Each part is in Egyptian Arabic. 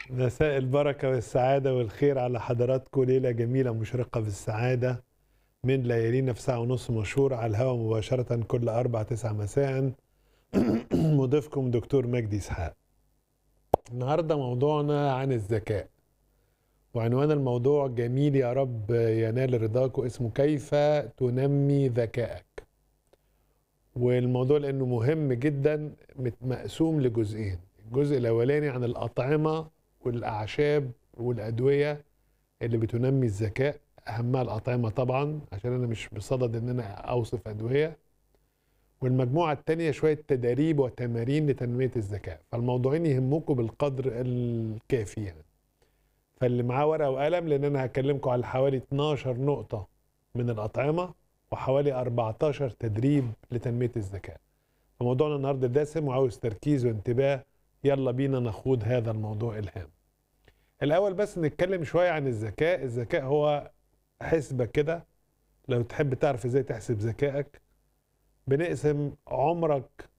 مساء البركة والسعادة والخير على حضراتكم ليلة جميلة مشرقة بالسعادة من ليالينا في ساعة ونص مشهور على الهواء مباشرة كل أربع تسعة مساء مضيفكم دكتور مجدي إسحاق النهاردة موضوعنا عن الذكاء وعنوان الموضوع جميل يا رب ينال رضاك واسمه كيف تنمي ذكائك والموضوع لأنه مهم جدا مقسوم لجزئين الجزء الأولاني عن الأطعمة والأعشاب والأدوية اللي بتنمي الذكاء أهمها الأطعمة طبعا عشان أنا مش بصدد إن أنا أوصف أدوية والمجموعة التانية شوية تداريب وتمارين لتنمية الذكاء فالموضوعين يهمكم بالقدر الكافي يعني فاللي معاه ورقة وقلم لأن أنا هكلمكم على حوالي 12 نقطة من الأطعمة وحوالي 14 تدريب لتنمية الذكاء فموضوعنا النهاردة دسم وعاوز تركيز وانتباه يلا بينا نخوض هذا الموضوع الهام الأول بس نتكلم شوية عن الذكاء الذكاء هو حسبة كده لو تحب تعرف ازاي تحسب ذكائك بنقسم عمرك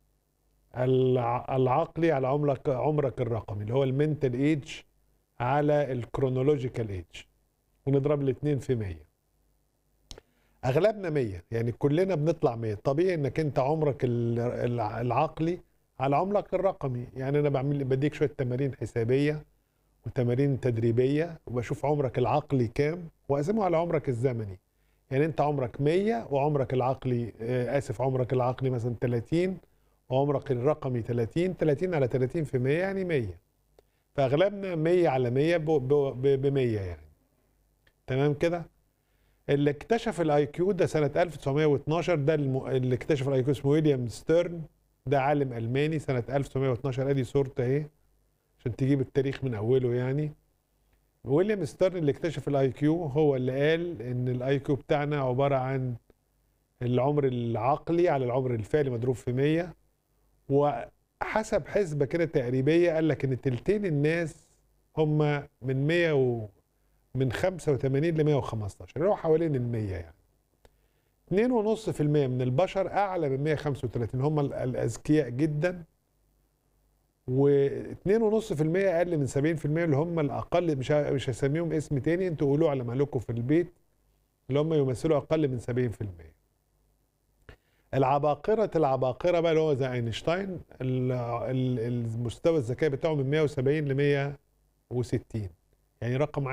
العقلي على عمرك عمرك الرقمي اللي هو المنتال ايج على الكرونولوجيكال ايج ونضرب الاثنين في 100 اغلبنا 100 يعني كلنا بنطلع 100 طبيعي انك انت عمرك العقلي على عمرك الرقمي يعني انا بعمل بديك شويه تمارين حسابيه وتمارين تدريبيه وبشوف عمرك العقلي كام واقسمه على عمرك الزمني يعني انت عمرك 100 وعمرك العقلي اسف عمرك العقلي مثلا 30 وعمرك الرقمي 30 30 على 30 في 100 يعني 100 فاغلبنا 100 على 100 ب 100 يعني تمام كده اللي اكتشف الاي كيو ده سنه 1912 ده اللي اكتشف الاي كيو اسمه ويليام ستيرن ده عالم الماني سنه 1912 ادي صورته اهي عشان تجيب التاريخ من اوله يعني ويليام ستيرن اللي اكتشف الاي كيو هو اللي قال ان الاي كيو بتاعنا عباره عن العمر العقلي على العمر الفعلي مضروب في 100 وحسب حسبه كده تقريبيه قال لك ان تلتين الناس هم من 100 و من 85 ل 115 اللي هو حوالين ال 100 يعني 2.5% من البشر اعلى من 135 هم الاذكياء جدا و2.5% اقل من 70% اللي هم الاقل مش مش هسميهم اسم تاني انتوا قولوه على مهلكم في البيت اللي هم يمثلوا اقل من 70% العباقرة العباقرة بقى اللي هو زي اينشتاين المستوى الذكاء بتاعه من 170 ل 160 يعني رقم